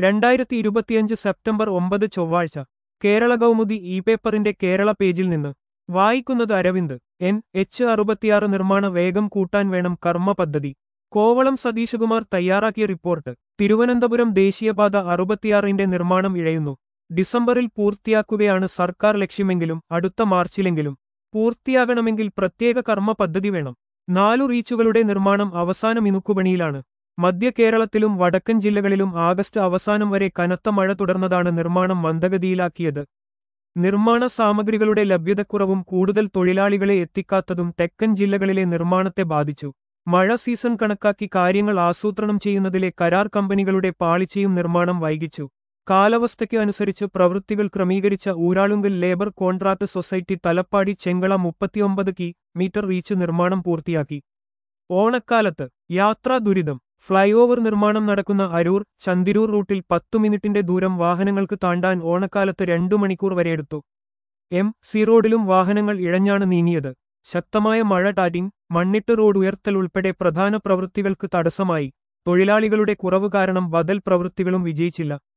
രണ്ടായിരത്തി ഇരുപത്തിയഞ്ച് സെപ്റ്റംബർ ഒമ്പത് ചൊവ്വാഴ്ച കേരള കൗമുദി ഇ പേപ്പറിന്റെ കേരള പേജിൽ നിന്ന് വായിക്കുന്നത് അരവിന്ദ് എൻ എച്ച് അറുപത്തിയാറ് നിർമ്മാണ വേഗം കൂട്ടാൻ വേണം കർമ്മ പദ്ധതി കോവളം സതീശകുമാർ തയ്യാറാക്കിയ റിപ്പോർട്ട് തിരുവനന്തപുരം ദേശീയപാത അറുപത്തിയാറിന്റെ നിർമ്മാണം ഇഴയുന്നു ഡിസംബറിൽ പൂർത്തിയാക്കുകയാണ് സർക്കാർ ലക്ഷ്യമെങ്കിലും അടുത്ത മാർച്ചിലെങ്കിലും പൂർത്തിയാകണമെങ്കിൽ പ്രത്യേക കർമ്മ പദ്ധതി വേണം നാലു റീച്ചുകളുടെ നിർമ്മാണം അവസാന മിനുക്കുപണിയിലാണ് മധ്യ കേരളത്തിലും വടക്കൻ ജില്ലകളിലും ആഗസ്റ്റ് അവസാനം വരെ കനത്ത മഴ തുടർന്നതാണ് നിർമ്മാണം മന്ദഗതിയിലാക്കിയത് നിർമ്മാണ സാമഗ്രികളുടെ ലഭ്യതക്കുറവും കൂടുതൽ തൊഴിലാളികളെ എത്തിക്കാത്തതും തെക്കൻ ജില്ലകളിലെ നിർമ്മാണത്തെ ബാധിച്ചു മഴ സീസൺ കണക്കാക്കി കാര്യങ്ങൾ ആസൂത്രണം ചെയ്യുന്നതിലെ കരാർ കമ്പനികളുടെ പാളിച്ചയും നിർമ്മാണം വൈകിച്ചു കാലാവസ്ഥയ്ക്ക് അനുസരിച്ച് പ്രവൃത്തികൾ ക്രമീകരിച്ച Uralungal labour contract society Thalappady Chengala മുപ്പത്തിയൊമ്പത് കി മീറ്റർ റീച്ച് നിർമ്മാണം പൂർത്തിയാക്കി ഓണക്കാലത്ത് യാത്രാ ദുരിതം ഫ്ളൈ ഓവർ നിർമ്മാണം നടക്കുന്ന അരൂർ ചന്തിരൂർ റൂട്ടിൽ പത്തു മിനിറ്റിന്റെ ദൂരം വാഹനങ്ങൾക്ക് താണ്ടാൻ ഓണക്കാലത്ത് രണ്ടു മണിക്കൂർ വരെ എടുത്തു എം സി റോഡിലും വാഹനങ്ങൾ ഇഴഞ്ഞാണ് നീങ്ങിയത് ശക്തമായ മഴ ടാറ്റിംഗ് മണ്ണിട്ട് റോഡ് ഉയർത്തൽ ഉൾപ്പെടെ പ്രധാന പ്രവൃത്തികൾക്ക് തടസ്സമായി തൊഴിലാളികളുടെ കുറവ് കാരണം ബദൽ പ്രവൃത്തികളും വിജയിച്ചില്ല